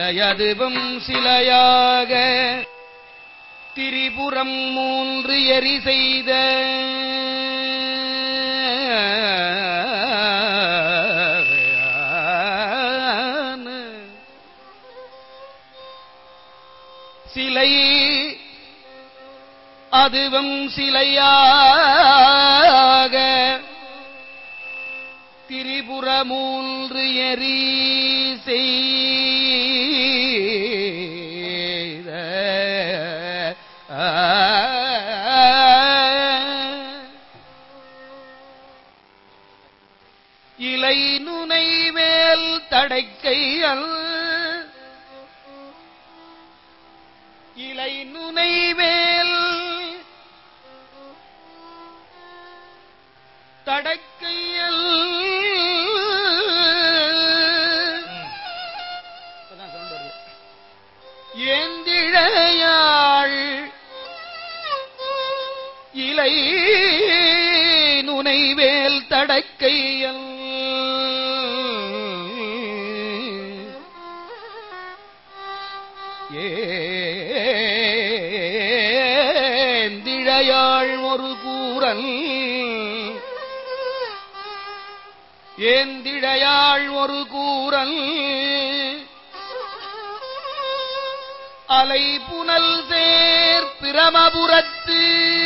சிலையதுவும் சிலையாக திரிபுரம் மூன்று எரி செய்த சிலை அதுவும் சிலையாக திரிபுர மூன்று எரி செய்த இலை நுனை மேல் தடைக்கையல் இலை நுனை மேல் தடக்கையல் ஏந்திழையாள் இலை நுனைவேல் தடக்கையல் ஏந்திழையாள் ஒரு கூறல் ஏந்திழையாள் ஒரு கூறல் அலை புனல் சேர் பிரமபுரத்து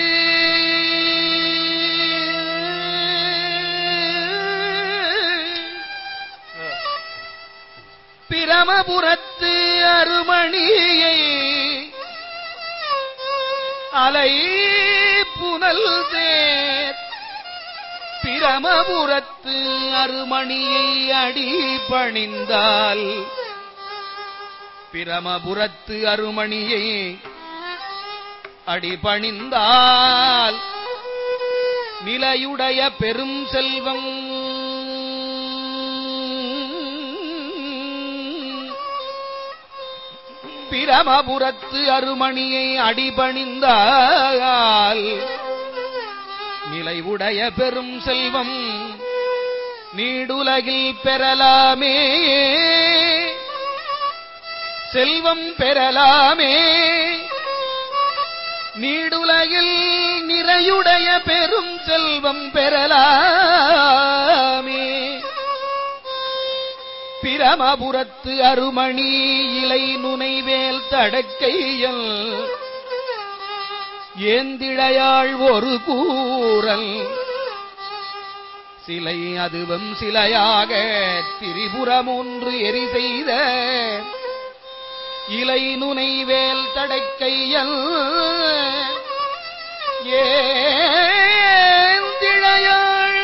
பிரமபுரத்து அருமணியை அலை புனல் சேர் பிரமபுரத்து அருமணியை அடி பணிந்தால் பிரமபுரத்து அருமணியை அடிபணிந்தால் நிலையுடைய பெரும் செல்வம் பிரமபுரத்து அருமணியை அடிபணிந்தால் நிலைவுடைய பெரும் செல்வம் நீடுலகில் பெறலாமே செல்வம் பெறலாமே நீடுலகில் நிறையுடைய பெரும் செல்வம் பெறலாமே பிரமபுரத்து அருமணி இலை நுனைவேல் தடக்கையல் ஏந்திழையாள் ஒரு கூறல் சிலை அதுவும் சிலையாக திரிபுரம் ஒன்று எரி செய்த இலை நுனைவேல் தடைக்கையல் ஏந்திழையாள்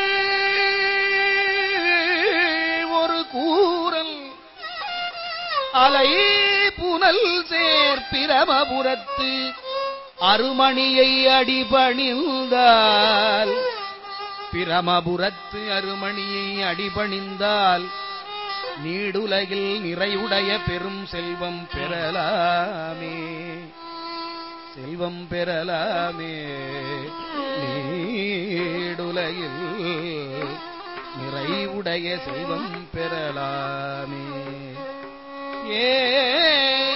ஒரு கூறல் அலை புனல் சேர் பிரமபுரத்து அருமணியை அடிபணிந்தால் பிரமபுரத்து அருமணியை அடிபணிந்தால் நீடுலகில் நிறையுடைய பெரும் செல்வம் பெறலாமே செல்வம் பெறலாமே நீடுலகில் நிறைவுடைய செல்வம் பெறலாமே ஏ